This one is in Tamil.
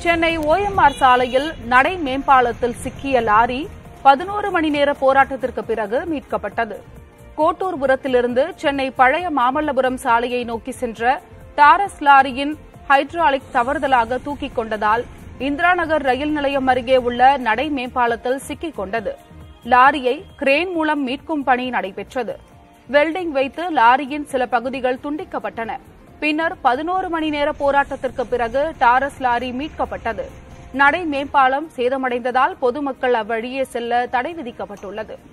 சென்னை ஓஎம்ஆர் சாலையில் நடை மேம்பாலத்தில் சிக்கிய லாரி பதினோரு மணி நேர போராட்டத்திற்கு பிறகு மீட்கப்பட்டது கோட்டூர்புரத்திலிருந்து சென்னை பழைய மாமல்லபுரம் சாலையை நோக்கி சென்ற டாரஸ் லாரியின் ஹைட்ராலிக் தவறுதலாக தூக்கிக் கொண்டதால் இந்திரா நகர் ரயில் நிலையம் அருகே உள்ள நடை மேம்பாலத்தில் சிக்கிக் கொண்டது லாரியை கிரேன் மூலம் மீட்கும் பணி நடைபெற்றது வெல்டிங் வைத்து லாரியின் சில பகுதிகள் துண்டிக்கப்பட்டன பின்னர் பதினோரு மணி நேர போராட்டத்திற்கு பிறகு டாரஸ் லாரி மீட்கப்பட்டது நடை மேம்பாலம் சேதமடைந்ததால் பொதுமக்கள் அவ்வழியே செல்ல தடை விதிக்கப்பட்டுள்ளது